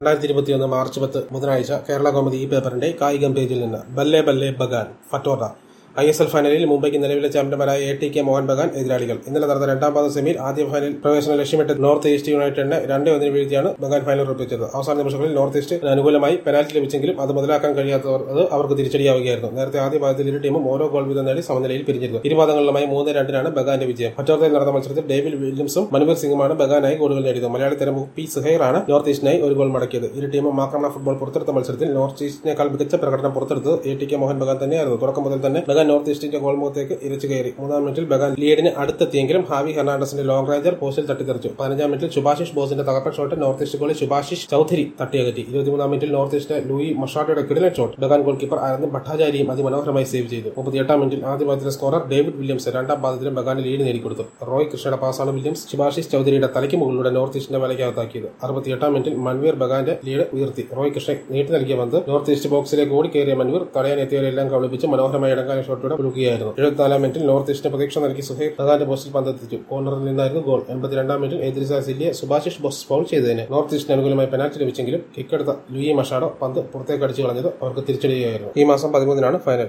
രണ്ടായിരത്തി ഇരുപത്തിയൊന്ന് മാർച്ച് പത്ത് ബുധനാഴ്ച കേരള കോമഡി ഈ പേപ്പറിന്റെ കായികം പേജിൽ നിന്ന് ബല്ലെ ബല്ലെ Bagan Fatorda I S L ഫൈനലിൽ മുംബൈക്ക് നിലവിലെ ചാമ്പ്യന്മാരായ A T K Mohun Bagan എതിരാളികൾ ഇന്നലെ നടന്ന രണ്ടാം പാദ സെമിയിൽ ആദ്യ ഫൈനൽ പ്രവേശനം ലക്ഷ്യമിട്ട് നോർത്ത് ഈസ്റ്റ് യുണൈറ്റഡിനെ രണ്ട് ഒന്നിന് വീഴ്ത്തിയാണ് ബഗാൻ ഫൈനൽ ഉറപ്പിച്ചത് അവസാന നിമിഷങ്ങളിൽ നോർത്ത് ഈസ്റ്റിന് അനുകൂലമായി പെനാൽറ്റി ലഭിച്ചെങ്കിലും അത് മുതലാക്കാൻ കഴിയാത്തവർ അത് അവർക്ക് തിരിച്ചടിയാവുകയായിരുന്നു നേരത്തെ ആദ്യ പാദത്തിൽ ഇരു ടീമും ഓരോ ഗോൾ വീതം നേടി സമനിലയിൽ പിരിഞ്ഞിരുന്നു ഇരുപാദങ്ങളിലുമായി മൂന്ന് രണ്ടിനാണ് ബഗാന്റെ വിജയം ഫറ്റോർത്തയിൽ നടന്ന മത്സരത്തിൽ ഡേവിഡ് വില്യംസും മനുവീർ സിംഗുമാണ് ബഗാനായി ഗോളുകൾ നേടിയത് മലയാളി തരം പി സുഹൈറാണ് നോർത്ത് ഈസ്റ്റിനായി ഒരു ഗോൾ മടക്കിയത് ഇരു ടീമും ആക്രമണ ഫുട്ബോൾ പുറത്തെടുത്ത മത്സരത്തിൽ നോർത്ത് ഈസ്റ്റിനേക്കാൾ മികച്ച പ്രകടനം പുറത്തെടുത്തത് A T K Mohun Bagan തന്നെയായിരുന്നു തുടക്കം മുതൽ തന്നെ ബഗാൻ നോർത്ത് ഈസ്റ്റിന്റെ ഗോൾ മുഖത്തേക്ക് ഇരച്ചു കയറി മൂന്നാം മിനിറ്റിൽ ബഗാൻ ലീഡിന് അടുത്തെത്തിയെങ്കിലും ഹാവി ഹെർണാണ്ടസിന്റെ ലോങ് റേഞ്ചർ പോസ്റ്റിൽ തട്ടിത്തെറിച്ചു പതിനഞ്ചാം മിനിറ്റിൽ സുഭാഷിഷ് ബോസിന്റെ തകർപ്പൻ shot north east goalie Subhashish Chowdhury തട്ടിയകറ്റി ഇരുപത്തിമൂന്നാം മിനിറ്റിൽ നോർത്ത് ഈസ്റ്റ് ലൂയി മഷാട്ടയുടെ കിടിലൻ shot Bagan goalkeeper Anand ഭട്ടാചാരിയും അതിമനോഹരമായി സേവ് ചെയ്തു മുപ്പത്തിയെട്ടാം മിനിറ്റിൽ ആദ്യ പാദത്തിലെ സ്കോറർ ഡേവിഡ് വില്യംസ് രണ്ടാം പാദത്തിലും ബഗാന് ലീഡ് നേടിക്കൊടുത്തു റോയ് കൃഷ്ണയുടെ പാസാണ് വില്യംസ് സുഭാഷിഷ് ചൌധരിയുടെ തലയ്ക്ക് മുകളിലൂടെ നോർത്ത് ഈസ്റ്റിന്റെ വലയ്ക്കകത്താക്കിയത് അറുപത്തിയെട്ടാം മിനിറ്റിൽ മൻവീർ ബഗാന്റെ ലീഡ് ഉയർത്തി റോയ് കൃഷ്ണൻ നീട്ടി നൽകിയ പന്ത് നോർത്ത് ഈസ്റ്റ് ബോക്സിലേക്ക് ഓടി കയറിയ മൻവീർ തടയാൻ എത്തിയവരെല്ലാം കബളിപ്പിച്ച് മനോഹരമായ ഇടങ്കാല ഷോട്ടോടെ കുലുക്കുകയായിരുന്നു എഴുപത്തിനാലാം മിനിറ്റിൽ നോർത്ത് ഈസ്റ്റിന് പ്രതീക്ഷ നൽകി സുഹൈർ ബഗാന്റെ പോസ്റ്റിൽ പന്തെത്തിച്ചു കോർണറിൽ നിന്നായിരുന്നു ഗോൾ എൺപത്തിരണ്ടാം മിനിറ്റിൽ എദ്രിസ സില്ലിയെ സുഭാഷിഷ് ബോസ് ഫൗൾ ചെയ്തതിന് നോർത്ത് ഈസ്റ്റിന് അനുകൂലമായി പെനാൽറ്റി ലഭിച്ചെങ്കിലും കിക്കെടുത്ത ലൂയി മഷാഡോ പന്ത് പുറത്തേക്ക് അടിച്ചു കളഞ്ഞത് അവർക്ക് തിരിച്ചടിയായിരുന്നു ഈ മാസം പതിമൂന്നിനാണ് ഫൈനൽ